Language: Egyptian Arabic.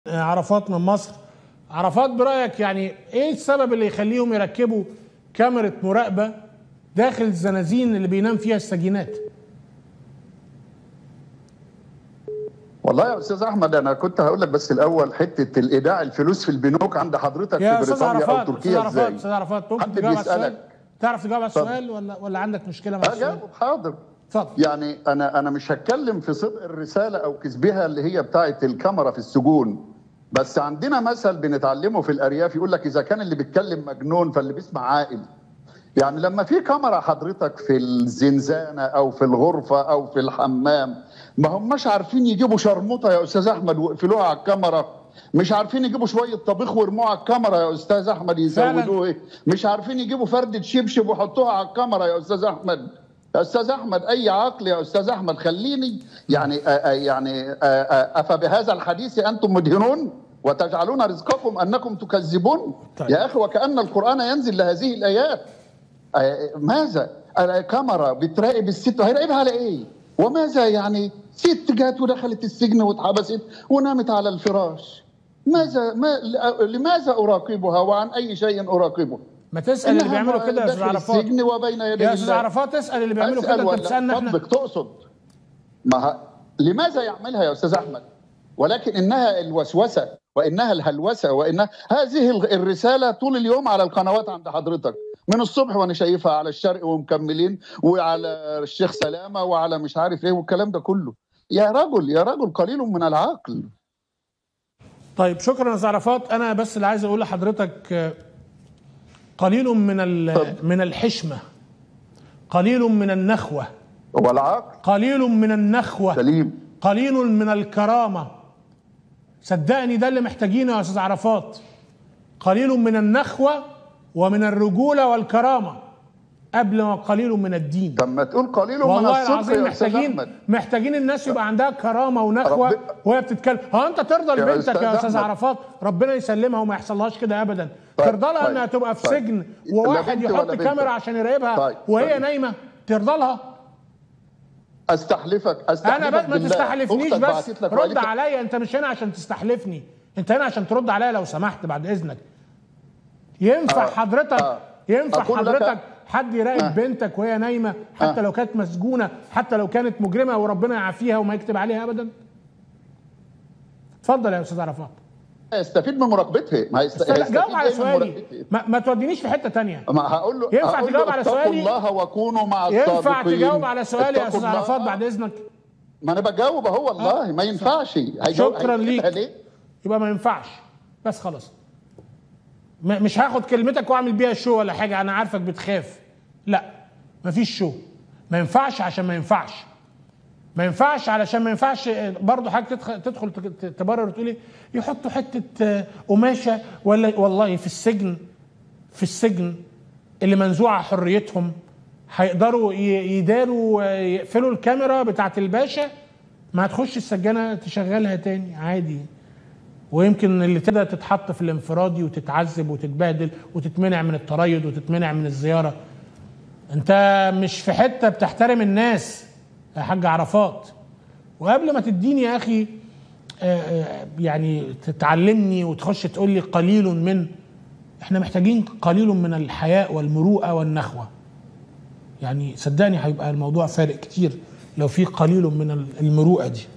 عرفات من مصر عرفات برأيك يعني ايه السبب اللي يخليهم يركبوا كاميرا مراقبة داخل الزنازين اللي بينام فيها السجينات والله يا استاذ احمد انا كنت هقول لك بس الاول حته الايداع الفلوس في البنوك عند حضرتك يا في استاذ بريطانيا عرفات او استاذ تركيا عرفات ازاي؟ استاذ عرفات ممكن حد تجاوب على السؤال بيسألك. تعرف تجاوب على اتفضل. السؤال ولا ولا عندك مشكلة مع السؤال اجاوب حاضر اتفضل يعني انا انا مش هتكلم في صدق الرساله او كذبها اللي هي بتاعه الكاميرا في السجون بس عندنا مثل بنتعلمه في الارياف يقول لك اذا كان اللي بيتكلم مجنون فاللي بيسمع عاقل يعني لما في كاميرا حضرتك في الزنزانه او في الغرفه او في الحمام ما هماش عارفين يجيبوا شرموطه يا استاذ احمد ويقفلوها على الكاميرا مش عارفين يجيبوا شويه طبيخ ويرموها على الكاميرا يا استاذ احمد يزودوه ايه مش عارفين يجيبوا فرده شبشب ويحطوها على الكاميرا يا استاذ احمد يا استاذ احمد اي عقل يا استاذ احمد خليني يعني آآ آآ يعني آآ افبهذا الحديث انتم مدهنون وتجعلون رزقكم انكم تكذبون طيب. يا اخي وكان القران ينزل لهذه الايات آه، ماذا آه، كاميرا بتراقب الست هيراقبها على ايه وماذا يعني ست جات ودخلت السجن واتحبست ونامت على الفراش ماذا ما لماذا اراقبها وعن اي شيء اراقبه ما تسأل اللي إنها بيعملوا كده يا استاذ داخل عرفات السجن وبين يدي يا استاذ الله. عرفات اسأل اللي بيعملوا أسأل كده انت ولا بتسألنا احنا طبق تقصد ما ه... لماذا يعملها يا استاذ احمد ولكن انها الوسوسه وانها الهلوسه وانها هذه ال- الرساله طول اليوم على القنوات عند حضرتك من الصبح وانا شايفها على الشرق ومكملين وعلى الشيخ سلامه وعلى مش عارف ايه والكلام ده كله يا رجل يا رجل قليل من العقل طيب شكرا يا استاذ عرفات انا بس اللي عايز اقول لحضرتك آه، قليل من ال- اتفضل. من الحشمة قليل من النخوة والعقل قليل من النخوة سليم قليل من الكرامة صدقني ده اللي محتاجينه يا استاذ عرفات قليل من النخوة ومن الرجولة والكرامة قبل ما قليل من الدين طب ما تقول قليل من والله الصدق العظيم يا استاذ محتاجين احمد محتاجين الناس يبقى عندها كرامه ونخوه رب- وهي بتتكلم ها انت ترضى لبنتك أستاذ يا استاذ أحمد. عرفات ربنا يسلمها وما يحصلهاش كده ابدا طيب، ترضى لها طيب، انها تبقى في طيب. سجن لا وواحد بنت يحط ولا بنت. كاميرا عشان يراقبها طيب، وهي طيب. نايمه ترضى لها استحلفك استحلفك انا بس ما بالله. تستحلفنيش أختك بس بعتت لك رد وقالت لك- عليا انت مش هنا عشان تستحلفني انت هنا عشان ترد عليا لو سمحت بعد اذنك ينفع آه، حضرتك آه. ينفع أقول لك- حضرتك حد يراقب آه. بنتك وهي نايمه حتى آه. لو كانت مسجونه حتى لو كانت مجرمه وربنا يعافيها وما يكتب عليها ابدا اتفضل يا استاذ عرفات يستفيد من مراقبتها ما يست... استنى، هيستفيد جاوب على إيه من سؤالي مراقبتها؟ ما, ما تودينيش في حته تانية ما هقول له ينفع هقول تجاوب له على اتقوا سؤالي؟ الله وكونوا مع الصادقين ينفع تجاوب على سؤالي يا اتقوا استاذ الله. عرفات بعد اذنك ما انا بجاوب اهو والله ما ينفعش هيجاوب- شكرا هيجيبها ليك ليه؟ يبقى ما ينفعش بس خلاص م- مش هاخد كلمتك واعمل بيها شو ولا حاجه انا عارفك بتخاف لا مفيش شو ما ينفعش عشان ما ينفعش ما ينفعش علشان ما ينفعش برضه حاجه تدخل, تدخل تك- تبرر وتقول ايه يحطوا حته آه، قماشه ولا والله في السجن في السجن اللي منزوعه حريتهم هيقدروا ي- يداروا آه، يقفلوا الكاميرا بتاعت الباشا ما هتخش السجانه تشغلها تاني عادي ويمكن اللي تقدر تتحط في الانفرادي وتتعذب وتتبهدل وتتمنع من التريض وتتمنع من الزياره انت مش في حته بتحترم الناس يا حاج عرفات وقبل ما تديني يا اخي آه، آه، يعني تتعلمني وتخش تقول لي قليل من احنا محتاجين قليل من الحياء والمروءه والنخوه يعني صدقني هيبقى الموضوع فارق كتير لو في قليل من المروءه دي